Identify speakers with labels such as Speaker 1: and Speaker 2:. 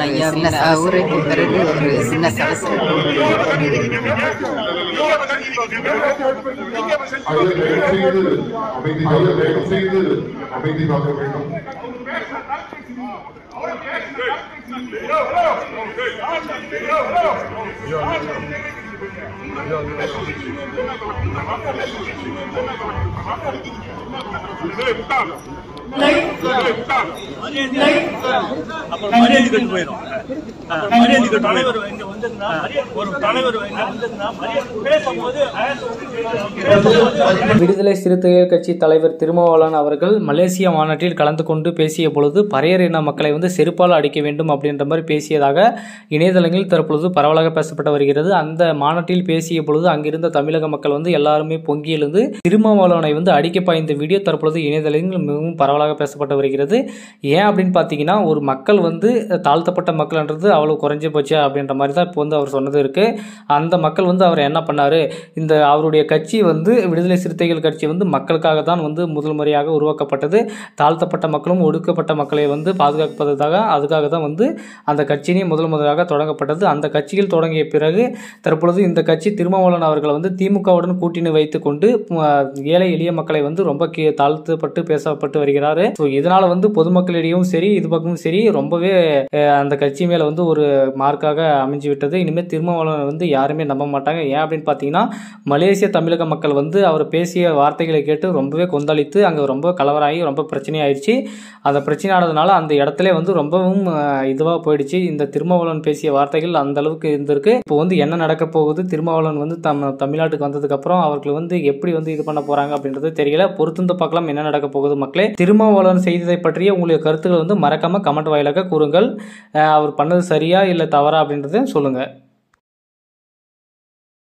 Speaker 1: சின்ன ச- உரைக்கு பிறகு ஒரு சின்ன சலசலப்பு
Speaker 2: அது தயவு செய்து அமைதியாக தயவு செய்து அமைதியாக வேண்டும்
Speaker 3: மரியாதை கட்டு போயிடும் மரியாதை கட்டு தலைவர் இங்க வந்திருந்தா ஒரு தலைவர் இங்க வந்திருந்தா மரியாதை பேசும்போது
Speaker 4: விடுதலை சிறுத்தைகள் கட்சி தலைவர் திருமாவளவன் அவர்கள் மலேசிய மாநாட்டில் கலந்து கொண்டு பேசிய பொழுது பறையர் இன மக்களை வந்து செருப்பால் அடிக்க வேண்டும் அப்படின்ற மாதிரி பேசியதாக இணையதளங்களில் தற்பொழுது பரவலாக பேசப்பட்டு வருகிறது அந்த மாநாட்டில் பேசிய பொழுது அங்கிருந்த தமிழக மக்கள் வந்து எல்லாருமே பொங்கி எழுந்து திருமாவளவனை வந்து அடிக்க பாய்ந்த வீடியோ தற்பொழுது இணையதளங்களில் மிகவும் பரவலாக பேசப்பட்டு வருகிறது ஏன் அப்படின்னு பார்த்தீங்கன்னா ஒரு மக்கள் வந்து தாழ்த்தப்பட்ட மக்கள்ன்றது அவ்வளோ குறைஞ்சி போச்சு அப்படின்ற மாதிரி தான் இப்போ வந்து அவர் சொன்னது இருக்கு அந்த மக்கள் வந்து அவர் என்ன பண்ணாரு இந்த அவருடைய கட்சி வந்து விடுதலை சிறுத்தைகள் கட்சி வந்து மக்களுக்காக தான் வந்து முதல் முறையாக உருவாக்கப்பட்டது தாழ்த்தப்பட்ட மக்களும் ஒடுக்கப்பட்ட மக்களை வந்து பாதுகாப்பதற்காக அதுக்காக தான் வந்து அந்த கட்சியினை முதல் முதலாக தொடங்கப்பட்டது அந்த கட்சியில் தொடங்கிய பிறகு தற்பொழுது இந்த கட்சி திருமாவளவன் அவர்களை வந்து திமுகவுடன் கூட்டணி வைத்துக்கொண்டு அஹ், ஏழை எளிய மக்களை வந்து ரொம்ப கீ- தாழ்த்தப்பட்டு பேசப்பட்டு வருகிறாரு ஸோ இதனால வந்து பொதுமக்களிடையும் சரி இது பக்கமும் சரி ரொம்பவே அஹ், அந்த கட்சி மேல வந்து ஒரு மார்க்காக அமைஞ்சு விட்டது இனிமேல் திருமாவளவன் வந்து யாருமே நம்ப மாட்டாங்க ஏன் அப்படின்னு பார்த்தீங்கன்னா மலேசிய தமிழக மக்கள் வந்து அவர் பேசிய வார்த்தைகளை கேட்டு ரொம்பவே கொந்தளித்து அங்கே ரொம்ப கலவராகி ரொம்ப பிரச்சனையாயிருச்சு அந்த பிரச்சனை ஆனதுனால அந்த இடத்துல வந்து ரொம்பவும் இதுவாக போயிடுச்சு இந்த திருமாவளவன் பேசிய வார்த்தைகள் அந்த அளவுக்கு இருந்திருக்கு இப்போ வந்து என்ன நடக்க போகுது திருமாவளவன் வந்து தம் தமிழ்நாட்டுக்கு வந்ததுக்கப்புறம் அவர்கள் வந்து எப்படி வந்து இது பண்ண போகிறாங்க அப்படின்றது தெரியல பொறுத்திருந்து பார்க்கலாம் என்ன நடக்க போகுது மக்களே திருமாவளவன் செய்ததை பற்றிய உங்களுடைய கருத்துக்களை வந்து மறக்காம கமெண்ட் வாயிலாக கூறுங்கள் அஹ் அவர் பண்ணது சரியா இல்லை தவறா அப்படின்றத சொல்லுங்கள்